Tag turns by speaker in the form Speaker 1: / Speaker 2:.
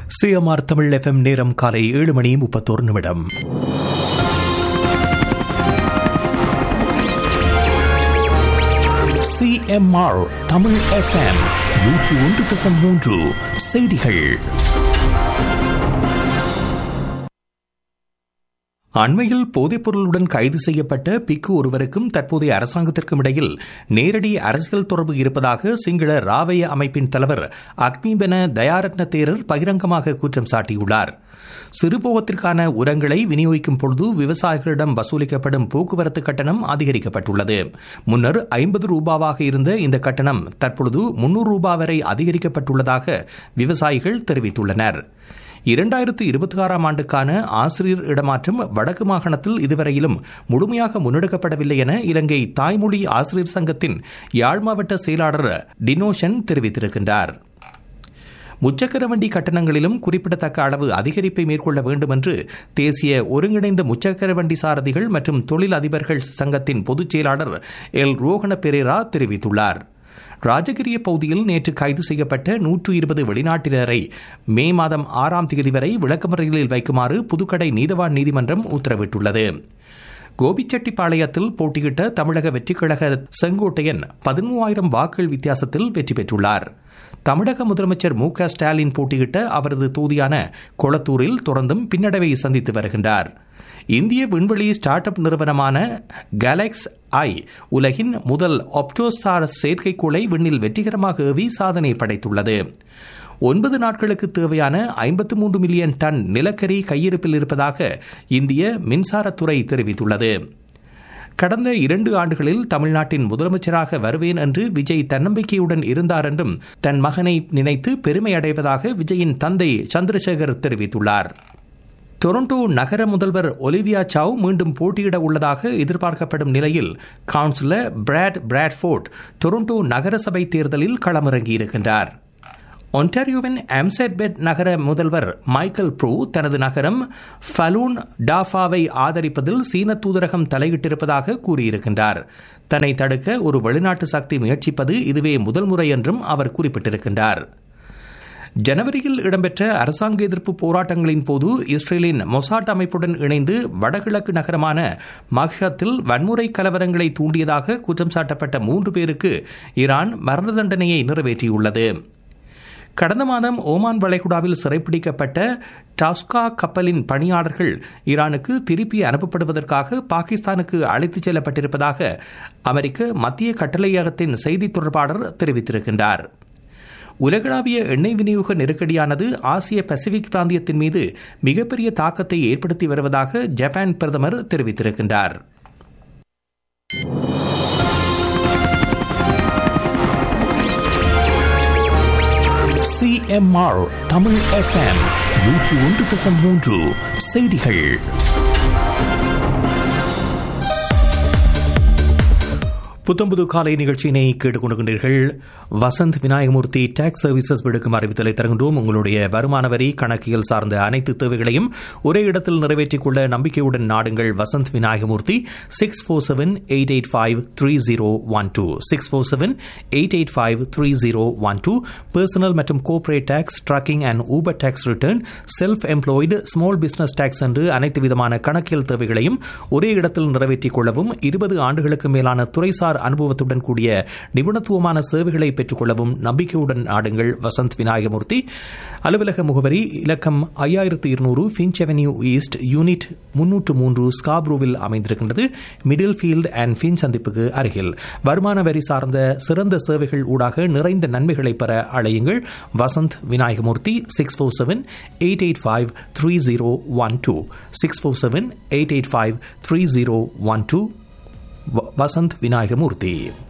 Speaker 1: CMR Tamil FM நேரம் காலை ஏழு மணி முப்பத்தோரு நிமிடம் சிஎம்ஆர் தமிழ் எஃப்எம் நூற்று ஒன்று தசம் மூன்று செய்திகள் அண்மையில் போதைப்பொருளுடன் கைது செய்யப்பட்ட பிக்கு ஒருவருக்கும் தற்போதைய அரசாங்கத்திற்கும் இடையில் நேரடி அரசியல் தொடர்பு இருப்பதாக சிங்கள ராவய அமைப்பின் தலைவர் அக்மிபென தயாரத்ன தேரர் பகிரங்கமாக குற்றம் சாட்டியுள்ளார் சிறுபோகத்திற்கான உரங்களை விநியோகிக்கும் பொழுது விவசாயிகளிடம் வசூலிக்கப்படும் போக்குவரத்து கட்டணம் அதிகரிக்கப்பட்டுள்ளது முன்னர் ஐம்பது ரூபாவாக இருந்த இந்த கட்டணம் தற்பொழுது முன்னூறு ரூபாய் வரை அதிகரிக்கப்பட்டுள்ளதாக விவசாயிகள் தெரிவித்துள்ளனர் இரண்டாயிரத்து இருபத்தி ஆறாம் ஆண்டுக்கான ஆசிரியர் இடமாற்றம் வடக்கு மாகாணத்தில் இதுவரையிலும் முழுமையாக முன்னெடுக்கப்படவில்லை என இலங்கை தாய்மொழி ஆசிரியர் சங்கத்தின் யாழ் மாவட்ட செயலாளர் டினோஷன் தெரிவித்திருக்கின்றார் முச்சக்கர வண்டி கட்டணங்களிலும் குறிப்பிடத்தக்க அளவு அதிகரிப்பை மேற்கொள்ள வேண்டும் என்று தேசிய ஒருங்கிணைந்த முச்சக்கர வண்டி சாரதிகள் மற்றும் தொழில் அதிபர்கள் சங்கத்தின் பொதுச் செயலாளர் எல் ரோஹன பெரேரா தெரிவித்துள்ளார் ராஜகிரிய பகுதியில் நேற்று கைது செய்யப்பட்ட நூற்று இருபது வெளிநாட்டினரை மே மாதம் ஆறாம் தேதி வரை விளக்கமறைகளில் வைக்குமாறு புதுக்கடை நீதவான் நீதிமன்றம் உத்தரவிட்டுள்ளது கோபிச்செட்டிப்பாளையத்தில் போட்டியிட்ட தமிழக வெற்றிக்கழக செங்கோட்டையன் பதிமூவாயிரம் வாக்குகள் வித்தியாசத்தில் வெற்றி பெற்றுள்ளார் தமிழக முதலமைச்சர் மு க ஸ்டாலின் போட்டியிட்ட அவரது தொகுதியான கொளத்தூரில் தொடர்ந்தும் பின்னடைவை சந்தித்து வருகின்றார் இந்திய விண்வெளி ஸ்டார்ட் அப் நிறுவனமான கேலக்ஸ் ஐ உலகின் முதல் ஒப்டோசார் செயற்கைக்கோளை விண்ணில் வெற்றிகரமாக ஏவி சாதனை படைத்துள்ளது ஒன்பது நாட்களுக்கு தேவையான ஐம்பத்து மூன்று மில்லியன் டன் நிலக்கரி கையிருப்பில் இருப்பதாக இந்திய மின்சாரத்துறை தெரிவித்துள்ளது கடந்த இரண்டு ஆண்டுகளில் தமிழ்நாட்டின் முதலமைச்சராக வருவேன் என்று விஜய் தன்னம்பிக்கையுடன் இருந்தார் என்றும் தன் மகனை நினைத்து பெருமை அடைவதாக விஜயின் தந்தை சந்திரசேகர் தெரிவித்துள்ளார் டொரண்டோ நகர முதல்வர் ஒலிவியா சாவ் மீண்டும் போட்டியிட உள்ளதாக எதிர்பார்க்கப்படும் நிலையில் கவுன்சிலர் பிராட் பிராட்ஃபோர்ட் டொரண்டோ நகரசபை தேர்தலில் களமிறங்கியிருக்கின்றார் ஒன்டாரியோவின் ஆம்செட்பெட் நகர முதல்வர் மைக்கேல் ப்ரூ தனது நகரம் ஃபலூன் டாஃபாவை ஆதரிப்பதில் சீன தூதரகம் தலையிட்டிருப்பதாக கூறியிருக்கின்றார் தன்னை தடுக்க ஒரு வெளிநாட்டு சக்தி முயற்சிப்பது இதுவே முதல் முறை என்றும் அவர் குறிப்பிட்டிருக்கின்றார் ஜனவரியில் இடம்பெற்ற அரசாங்க எதிர்ப்பு போராட்டங்களின் போது இஸ்ரேலின் மொசாட் அமைப்புடன் இணைந்து வடகிழக்கு நகரமான மக்ஷத்தில் வன்முறை கலவரங்களை தூண்டியதாக குற்றம் சாட்டப்பட்ட மூன்று பேருக்கு ஈரான் மரண தண்டனையை நிறைவேற்றியுள்ளது கடந்த மாதம் ஓமான் வளைகுடாவில் சிறைப்பிடிக்கப்பட்ட டாஸ்கா கப்பலின் பணியாளர்கள் ஈரானுக்கு திருப்பி அனுப்பப்படுவதற்காக பாகிஸ்தானுக்கு அழைத்துச் செல்லப்பட்டிருப்பதாக அமெரிக்க மத்திய கட்டளையகத்தின் செய்தி தொடர்பாளர் தெரிவித்திருக்கின்றார் உலகளாவிய எண்ணெய் விநியோக நெருக்கடியானது ஆசிய பசிபிக் பிராந்தியத்தின் மீது மிகப்பெரிய தாக்கத்தை ஏற்படுத்தி வருவதாக ஜப்பான் பிரதமர் தெரிவித்திருக்கின்றார் சிஎம்ஆர் தமிழ் எஃப்எம் நூற்று ஒன்று தசம் மூன்று செய்திகள் புத்தம்புது காலை நிகழ்ச்சியினை கேட்டுக்கொண்டிருக்கின்றீர்கள் வசந்த் விநாயகமூர்த்தி டாக்ஸ் சர்வீசஸ் விடுக்கும் அறிவித்தலை தருகின்றோம் உங்களுடைய வருமான வரி கணக்கியல் சார்ந்த அனைத்து தேவைகளையும் ஒரே இடத்தில் நிறைவேற்றிக் கொள்ள நம்பிக்கையுடன் நாடுங்கள் Vasanth Vinayagamoorthy six four seven eight eight five three zero one two six four seven eight eight five three zero one two personal மற்றும் corporate tax trucking and Uber tax return self employed small business tax என்று அனைத்து விதமான கணக்கியல் தேவைகளையும் ஒரே இடத்தில் நிறைவேற்றிக் கொள்ளவும் இருபது ஆண்டுகளுக்கு மேலான துறைசார் அனுபவத்துடன் கூடிய நிபுணத்துவமான சேவைகளை பெற்றுக் கொள்ளவும் நம்பிக்கையுடன் நாடுங்கள் வசந்த் விநாயகமூர்த்தி அலுவலக முகவரி இலக்கம் ஐயாயிரத்து இருநூறு ஃபின்ச் அவென்யூ ஈஸ்ட் யூனிட் முன்னூற்று மூன்று ஸ்காப்ரூவில் அமைந்திருக்கின்றது மிடில் ஃபீல்ட் அண்ட் ஃபின் சந்திப்புக்கு அருகில் வருமான வரி சார்ந்த சிறந்த சேவைகள் ஊடாக நிறைந்த நன்மைகளை பெற அழையுங்கள் Vasanth Vinayagamoorthy six four seven eight eight five three zero one two six four seven eight eight five three zero one two Vasanth Vinayagamoorthy